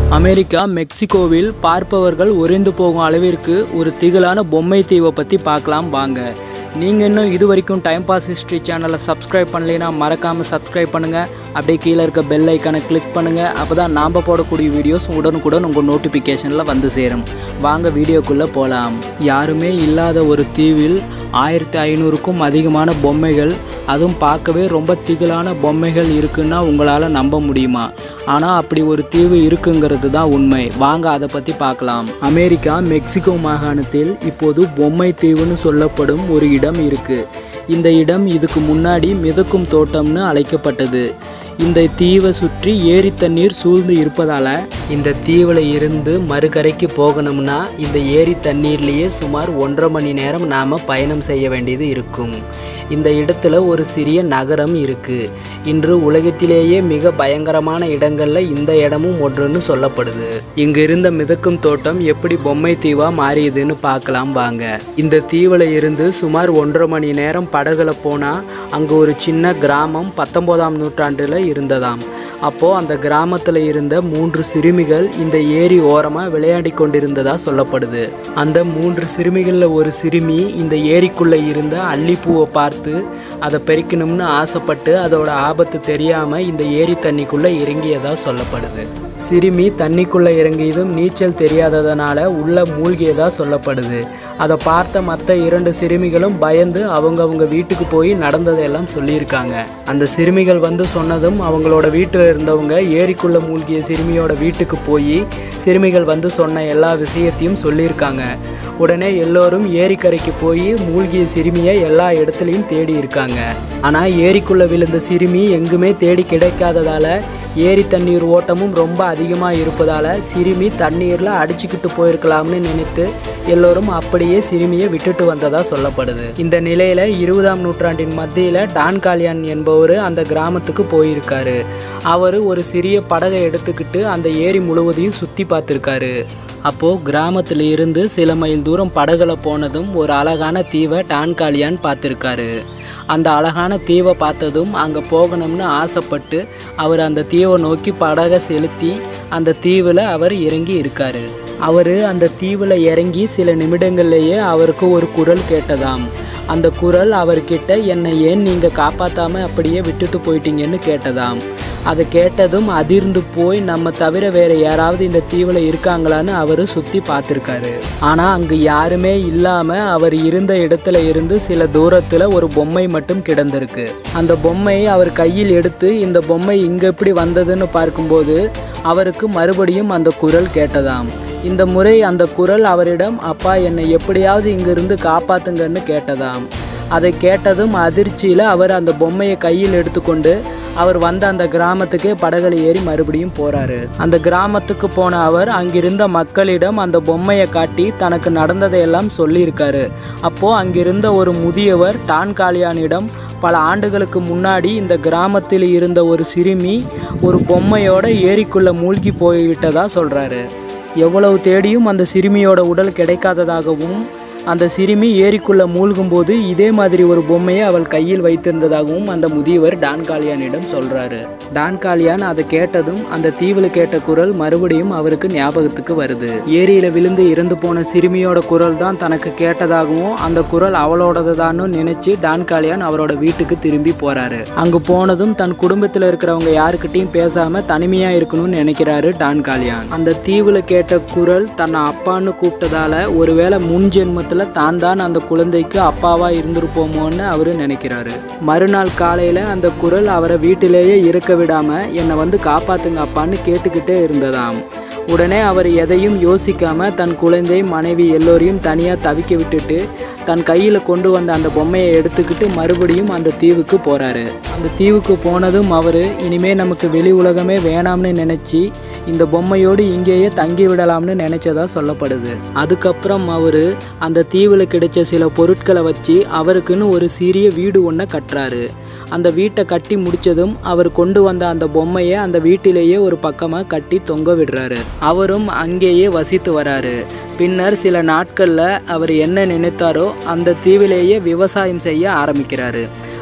America மெக்சிகோவில் பார்ப்பவர்கள் உறைந்து போகும் அளவிற்கு ஒரு திகிலான பொம்மை தீவை பற்றி பார்க்கலாம் வாங்க நீங்கள் இன்னும் இது வரைக்கும் டைம் பாஸ் ஹிஸ்ட்ரி சேனலை சப்ஸ்கிரைப் பண்ணலைன்னா மறக்காமல் சப்ஸ்கிரைப் பண்ணுங்கள் அப்படியே கீழே இருக்க பெல் ஐக்கானை கிளிக் பண்ணுங்கள் அப்போ தான் நாம் போடக்கூடிய வீடியோஸ் உடனுக்குடன் உங்கள் நோட்டிஃபிகேஷனில் வந்து சேரும் வாங்க வீடியோக்குள்ளே போகலாம் யாருமே இல்லாத ஒரு தீவில் ஆயிரத்தி ஐநூறுக்கும் அதிகமான பொம்மைகள் அதுவும் பார்க்கவே ரொம்ப திகிலான பொம்மைகள் இருக்குன்னா உங்களால் நம்ப முடியுமா ஆனால் அப்படி ஒரு தீவு இருக்குங்கிறது தான் உண்மை வாங்க அதை பற்றி பார்க்கலாம் அமெரிக்கா மெக்சிகோ மாகாணத்தில் இப்போது பொம்மை தீவுன்னு சொல்லப்படும் ஒரு இடம் இருக்கு இந்த இடம் இதுக்கு முன்னாடி மிதக்கும் தோட்டம்னு அழைக்கப்பட்டது இந்த தீவை சுற்றி ஏரி தண்ணீர் சூழ்ந்து இருப்பதால் இந்த தீவில் இருந்து மறுகரைக்கு போகணும்னா இந்த ஏரி தண்ணீர்லேயே சுமார் ஒன்றரை மணி நேரம் நாம் பயணம் செய்ய வேண்டியது இருக்கும் இந்த இடத்துல ஒரு சிறிய நகரம் இருக்கு இன்று உலகத்திலேயே மிக பயங்கரமான இடங்கள்ல இந்த இடமும் ஒன்றுன்னு சொல்லப்படுது இங்க இருந்த மிதக்கும் தோட்டம் எப்படி பொம்மை தீவா மாறியதுன்னு பார்க்கலாம் வாங்க இந்த தீவுல இருந்து சுமார் ஒன்றரை மணி நேரம் படகுல போனா அங்க ஒரு சின்ன கிராமம் பத்தொன்பதாம் நூற்றாண்டுல இருந்ததாம் அப்போ அந்த கிராமத்துல இருந்த மூன்று சிறுமிகள் இந்த ஏரி ஓரமா விளையாடி கொண்டிருந்ததா சொல்லப்படுது அந்த மூன்று சிறுமிகள்ல ஒரு சிறுமி இந்த ஏரிக்குள்ள இருந்த அல்லிப்பூவை பார்த்து அதை பறிக்கணும்னு ஆசைப்பட்டு அதோட ஆபத்து தெரியாம இந்த ஏரி தண்ணிக்குள்ள இறங்கியதா சொல்லப்படுது சிறுமி தண்ணிக்குள்ள இறங்கியதும் நீச்சல் தெரியாததனால உள்ள மூழ்கியதா சொல்லப்படுது அதை பார்த்த மற்ற இரண்டு சிறுமிகளும் பயந்து அவங்கவங்க வீட்டுக்கு போய் நடந்ததெல்லாம் சொல்லியிருக்காங்க அந்த சிறுமிகள் வந்து சொன்னதும் அவங்களோட வீட்டில் இருந்தவங்க ஏரிக்குள்ள மூழ்கிய சிறுமியோட வீட்டுக்கு போய் சிறுமிகள் வந்து சொன்ன எல்லா விஷயத்தையும் சொல்லியிருக்காங்க உடனே எல்லோரும் ஏரிக்கரைக்கு போய் மூழ்கிய சிறுமியை எல்லா இடத்துலையும் தேடி இருக்காங்க ஆனால் ஏரிக்குள்ளே விழுந்த சிறுமி எங்குமே தேடி கிடைக்காததால ஏரி தண்ணீர் ஓட்டமும் ரொம்ப அதிகமாக இருப்பதால் சிறுமி தண்ணீரில் அடிச்சுக்கிட்டு போயிருக்கலாம்னு நினைத்து எல்லோரும் அப்படியே சிறுமியை விட்டுட்டு வந்ததா சொல்லப்படுது இந்த நிலையில் இருபதாம் நூற்றாண்டின் மத்தியில் டான் காலியான் என்பவர் அந்த கிராமத்துக்கு போயிருக்காரு அவர் ஒரு சிறிய படகை எடுத்துக்கிட்டு அந்த ஏரி முழுவதையும் சுற்றி பார்த்துருக்காரு அப்போது கிராமத்தில் இருந்து சில மைல் தூரம் படகுல போனதும் ஒரு அழகான தீவை டான்காலியான் பார்த்துருக்காரு அந்த அழகான தீவை பார்த்ததும் அங்கே போகணும்னு ஆசைப்பட்டு அவர் அந்த தீவை நோக்கி படகை செலுத்தி அந்த தீவில் அவர் இறங்கி இருக்காரு அவர் அந்த தீவில் இறங்கி சில நிமிடங்கள்லேயே அவருக்கு ஒரு குரல் கேட்டதாம் அந்த குரல் அவர்கிட்ட என்னை ஏன் நீங்கள் காப்பாற்றாமல் அப்படியே விட்டுட்டு போயிட்டீங்கன்னு கேட்டதாம் அதை கேட்டதும் அதிர்ந்து போய் நம்ம தவிர வேற யாராவது இந்த தீவில் இருக்காங்களான்னு அவர் சுற்றி பார்த்துருக்காரு ஆனால் அங்கே யாருமே இல்லாமல் அவர் இருந்த இடத்துல இருந்து சில தூரத்தில் ஒரு பொம்மை மட்டும் கிடந்திருக்கு அந்த பொம்மை அவர் கையில் எடுத்து இந்த பொம்மை இங்கே எப்படி வந்ததுன்னு பார்க்கும்போது அவருக்கு மறுபடியும் அந்த குரல் கேட்டதாம் இந்த முறை அந்த குரல் அவரிடம் அப்பா என்னை எப்படியாவது இங்கிருந்து காப்பாத்துங்கன்னு கேட்டதாம் அதை கேட்டதும் அதிர்ச்சியில் அவர் அந்த பொம்மையை கையில் எடுத்துக்கொண்டு அவர் வந்த அந்த கிராமத்துக்கு படகுல ஏறி மறுபடியும் போறாரு அந்த கிராமத்துக்கு போன அவர் அங்கிருந்த மக்களிடம் அந்த பொம்மையை காட்டி தனக்கு நடந்ததையெல்லாம் சொல்லியிருக்காரு அப்போ அங்கிருந்த ஒரு முதியவர் டான் காலியானிடம் பல ஆண்டுகளுக்கு முன்னாடி இந்த கிராமத்தில் இருந்த ஒரு சிறுமி ஒரு பொம்மையோட ஏரிக்குள்ள மூழ்கி போய்விட்டதா சொல்றாரு எவ்வளவு தேடியும் அந்த சிறுமியோட உடல் கிடைக்காததாகவும் அந்த சிறுமி ஏரிக்குள்ள மூழ்கும்போது இதே மாதிரி ஒரு பொம்மையை அவள் கையில் வைத்திருந்ததாகவும் அந்த முதியவர் டான் காலியானிடம் சொல்றாரு டான் காலியான் அதை கேட்டதும் அந்த தீவில் கேட்ட குரல் மறுபடியும் அவருக்கு ஞாபகத்துக்கு வருது ஏரியில விழுந்து இறந்து போன சிறுமியோட குரல் தான் தனக்கு கேட்டதாகவும் அந்த குரல் அவளோடது நினைச்சு டான் காலியான் அவரோட வீட்டுக்கு திரும்பி போறாரு அங்கு போனதும் தன் குடும்பத்தில் இருக்கிறவங்க யாருக்கிட்டையும் பேசாம தனிமையா இருக்கணும்னு நினைக்கிறாரு டான் காலியான் அந்த தீவுல கேட்ட குரல் தன்னை அப்பான்னு கூப்பிட்டதால ஒருவேளை முன் ஜென்மத்தில் தான் தான் அந்த குழந்தைக்கு அப்பாவா இருந்திருப்போமோன்னு அவரு நினைக்கிறாரு மறுநாள் காலையில அந்த குரல் அவரை வீட்டிலேயே இருக்க விடாம என்னை வந்து காப்பாத்துங்க அப்பான்னு கேட்டுக்கிட்டே இருந்ததாம் உடனே அவர் எதையும் யோசிக்காம தன் குழந்தை மனைவி எல்லோரையும் தனியாக தவிக்க விட்டுட்டு தன் கையில் கொண்டு வந்த அந்த பொம்மையை எடுத்துக்கிட்டு மறுபடியும் அந்த தீவுக்கு போகிறாரு அந்த தீவுக்கு போனதும் அவர் இனிமே நமக்கு வெளி உலகமே வேணாம்னு நினச்சி இந்த பொம்மையோடு இங்கேயே தங்கி விடலாம்னு நினைச்சதா சொல்லப்படுது அதுக்கப்புறம் அவர் அந்த தீவில் கிடைச்ச சில பொருட்களை வச்சு அவருக்குன்னு ஒரு சிறிய வீடு ஒன்றை கட்டுறாரு அந்த வீட்டை கட்டி முடிச்சதும் அவர் கொண்டு வந்த அந்த பொம்மையை அந்த வீட்டிலேயே ஒரு பக்கமாக கட்டி தொங்க விடுறாரு அவரும் அங்கேயே வசித்து வராரு பின்னர் சில நாட்களில் அவர் என்ன நினைத்தாரோ அந்த தீவிலேயே விவசாயம் செய்ய ஆரம்பிக்கிறாரு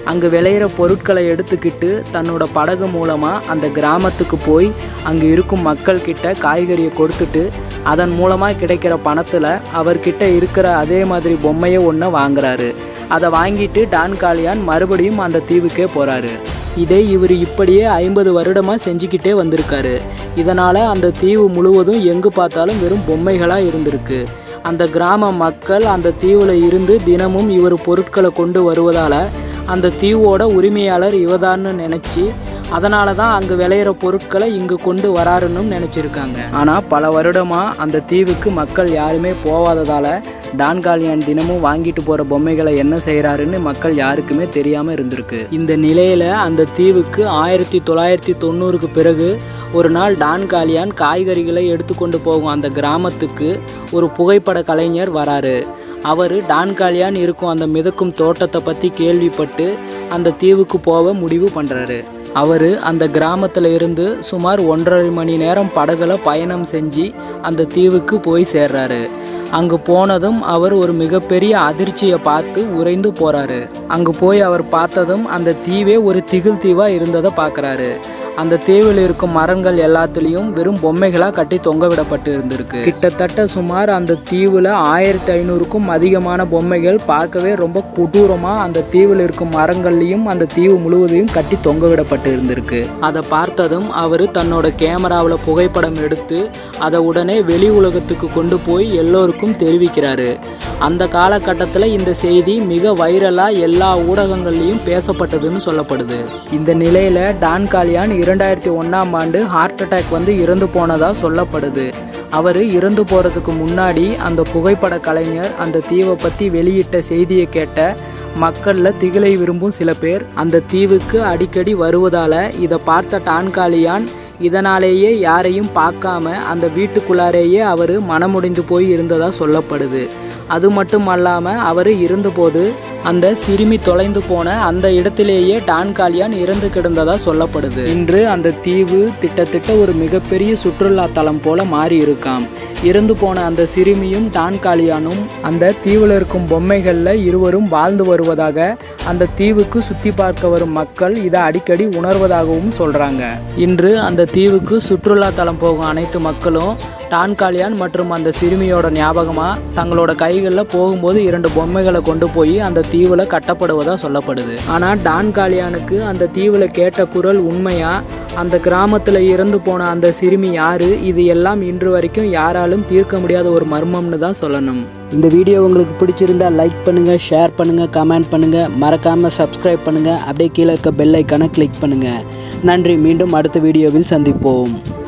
அங்கு விளையிற பொருட்களை எடுத்துக்கிட்டு தன்னோட படகு மூலமாக அந்த கிராமத்துக்கு போய் அங்கே இருக்கும் மக்கள் கிட்ட காய்கறியை கொடுத்துட்டு அதன் மூலமாக கிடைக்கிற பணத்தில் அவர்கிட்ட இருக்கிற அதே மாதிரி பொம்மையை ஒன்று வாங்குறாரு அதை வாங்கிட்டு டான் காலியான் மறுபடியும் அந்த தீவுக்கே போகிறாரு இதை இவர் இப்படியே ஐம்பது வருடமாக செஞ்சுக்கிட்டே வந்திருக்காரு இதனால் அந்த தீவு முழுவதும் எங்கு பார்த்தாலும் வெறும் பொம்மைகளாக இருந்திருக்கு அந்த கிராம மக்கள் அந்த தீவில் இருந்து தினமும் இவர் பொருட்களை கொண்டு வருவதால் அந்த தீவோட உரிமையாளர் இவதான்னு நினச்சி அதனால தான் அங்கே விளையிற பொருட்களை இங்கு கொண்டு வராருன்னு நினச்சிருக்காங்க ஆனால் பல வருடமாக அந்த தீவுக்கு மக்கள் யாருமே போகாததால் டான்காலியான் தினமும் வாங்கிட்டு போகிற பொம்மைகளை என்ன செய்கிறாருன்னு மக்கள் யாருக்குமே தெரியாமல் இருந்திருக்கு இந்த நிலையில் அந்த தீவுக்கு ஆயிரத்தி தொள்ளாயிரத்தி தொண்ணூறுக்கு பிறகு ஒரு நாள் டான்காலியான் காய்கறிகளை எடுத்துக்கொண்டு போகும் அந்த கிராமத்துக்கு ஒரு புகைப்பட கலைஞர் வராரு அவர் டான்காலியான் இருக்கும் அந்த மிதக்கும் தோட்டத்தை பற்றி கேள்விப்பட்டு அந்த தீவுக்கு போக முடிவு பண்ணுறாரு அவர் அந்த கிராமத்தில் இருந்து சுமார் ஒன்றரை மணி நேரம் படகுல பயணம் செஞ்சு அந்த தீவுக்கு போய் சேர்றாரு அங்கு போனதும் அவர் ஒரு மிகப்பெரிய அதிர்ச்சியை பார்த்து உறைந்து போறாரு அங்கு போய் அவர் பார்த்ததும் அந்த தீவே ஒரு திகில் தீவா இருந்ததை பார்க்குறாரு அந்த தீவில் இருக்கும் மரங்கள் எல்லாத்துலேயும் வெறும் பொம்மைகளாக கட்டி தொங்க விடப்பட்டு இருந்திருக்கு கிட்டத்தட்ட சுமார் அந்த தீவில் ஆயிரத்தி ஐநூறுக்கும் அதிகமான பொம்மைகள் பார்க்கவே ரொம்ப கொடூரமாக அந்த தீவில் இருக்கும் மரங்கள்லையும் அந்த தீவு முழுவதையும் கட்டி தொங்க விடப்பட்டு இருந்திருக்கு அதை பார்த்ததும் அவர் தன்னோட கேமராவில் புகைப்படம் எடுத்து அதை உடனே வெளி உலகத்துக்கு கொண்டு போய் எல்லோருக்கும் தெரிவிக்கிறாரு அந்த காலகட்டத்தில் இந்த செய்தி மிக வைரலாக எல்லா ஊடகங்கள்லையும் பேசப்பட்டதுன்னு சொல்லப்படுது இந்த நிலையில் டான் காலியான் இரண்டாயிரத்தி ஒன்றாம் ஆண்டு ஹார்ட் அட்டாக் வந்து இறந்து போனதாக சொல்லப்படுது அவர் இறந்து போகிறதுக்கு முன்னாடி அந்த புகைப்பட கலைஞர் அந்த தீவை பற்றி வெளியிட்ட செய்தியை கேட்ட மக்களில் திகிலை விரும்பும் சில பேர் அந்த தீவுக்கு அடிக்கடி வருவதால் இதை பார்த்த டான்காலியான் இதனாலேயே யாரையும் பார்க்காம அந்த வீட்டுக்குள்ளாரேயே அவர் மனமுடிந்து போய் இருந்ததா சொல்லப்படுது அது மட்டும் அல்லாமல் அவர் இருந்தபோது அந்த சிறுமி தொலைந்து போன அந்த இடத்திலேயே டான்காலியான் இறந்து கிடந்ததா சொல்லப்படுது இன்று அந்த தீவு கிட்டத்தட்ட ஒரு மிகப்பெரிய சுற்றுலா தலம் போல மாறி இருக்காம் இறந்து போன அந்த சிறுமியும் டான்காலியானும் அந்த தீவில் இருக்கும் பொம்மைகளில் இருவரும் வாழ்ந்து வருவதாக அந்த தீவுக்கு சுற்றி பார்க்க வரும் மக்கள் இதை அடிக்கடி உணர்வதாகவும் சொல்கிறாங்க இன்று அந்த தீவுக்கு சுற்றுலா தலம் போகும் அனைத்து மக்களும் டான்காலியான் மற்றும் அந்த சிறுமியோட ஞாபகமாக தங்களோட கைகளில் போகும்போது இரண்டு பொம்மைகளை கொண்டு போய் அந்த தீவில் கட்டப்படுவதாக சொல்லப்படுது ஆனால் டான்காலியானுக்கு அந்த தீவில் கேட்ட குரல் உண்மையா அந்த கிராமத்தில் இறந்து போன அந்த சிறுமி யாரு இது எல்லாம் இன்று வரைக்கும் யாராலும் தீர்க்க முடியாத ஒரு மர்மம்னு தான் சொல்லணும் இந்த வீடியோ உங்களுக்கு பிடிச்சிருந்தா லைக் பண்ணுங்கள் ஷேர் பண்ணுங்கள் கமெண்ட் பண்ணுங்கள் மறக்காமல் சப்ஸ்கிரைப் பண்ணுங்கள் அப்படியே கீழே இருக்க பெல் ஐக்கானை கிளிக் பண்ணுங்கள் நன்றி மீண்டும் அடுத்த வீடியோவில் சந்திப்போம்